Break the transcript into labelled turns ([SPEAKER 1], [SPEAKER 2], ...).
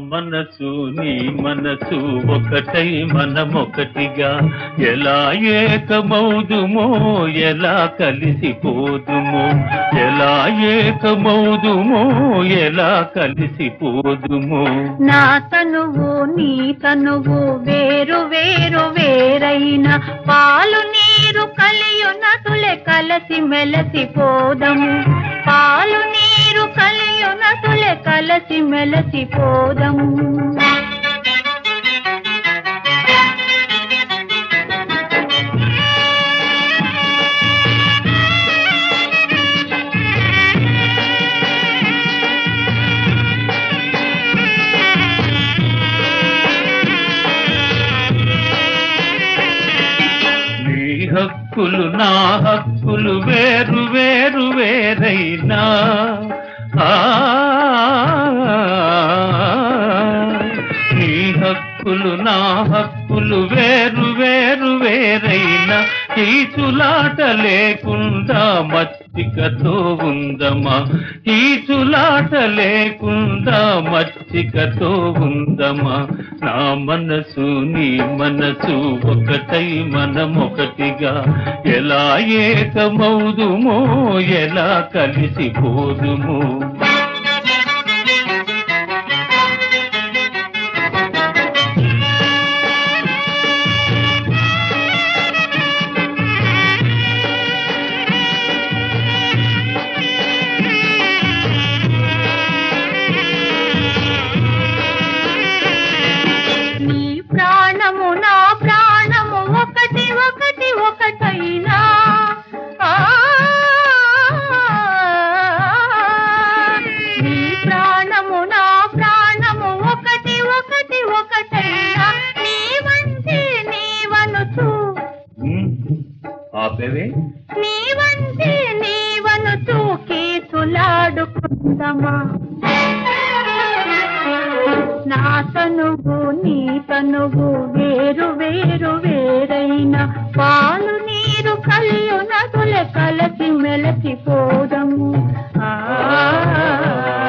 [SPEAKER 1] మనసు నీ మనసు ఒకటై మనమొకటిగా ఎలా ఏకమౌదుమో ఎలా కలిసిపోదుమో ఎలా ఏకమౌదుమో ఎలా కలిసిపోదుమో
[SPEAKER 2] నా తనువు నీ తనువు వేరు వేరు వేరైన పాలు నీరు కలియునతులే కలసి మెలసి పోదము పాలు నీరు కలియునతులే కలసి మెలసి పోదము
[SPEAKER 1] నీ హక్కులు నా హక్కులు వేరు వేరు వేరైనా ఆ, నీ హక్కులు నా హక్కులు వేరు వేరు వేరైనా కీచులాట లేకుండా మచ్చికతో ఉందమా కీచులాట లేకుండా మచ్చికతో ఉందమా నా మనసు నీ మనసు ఒకటై మనమొకటిగా ఎలా ఏకమౌదుమో ఎలా కలిసిపోదుమో
[SPEAKER 2] నీ ప్రాణము నా ప్రాణము ఒకటి ఒకటి ఒకటైనా ఆ, నీ ప్రాణము నా ప్రాణము ఒకటి ఒకటి ఒకటైనా నీ వంటి నీవనుచు
[SPEAKER 1] ఉమ్, ఆపేవే
[SPEAKER 2] నీ వంటి నీవనుచు కీచులాడుకుందమా నా తనువు నీ తనువు వేరు వేరు వేరైన పాలు నీరు కలియునదులే కలసి మెలసి పోదము ఆ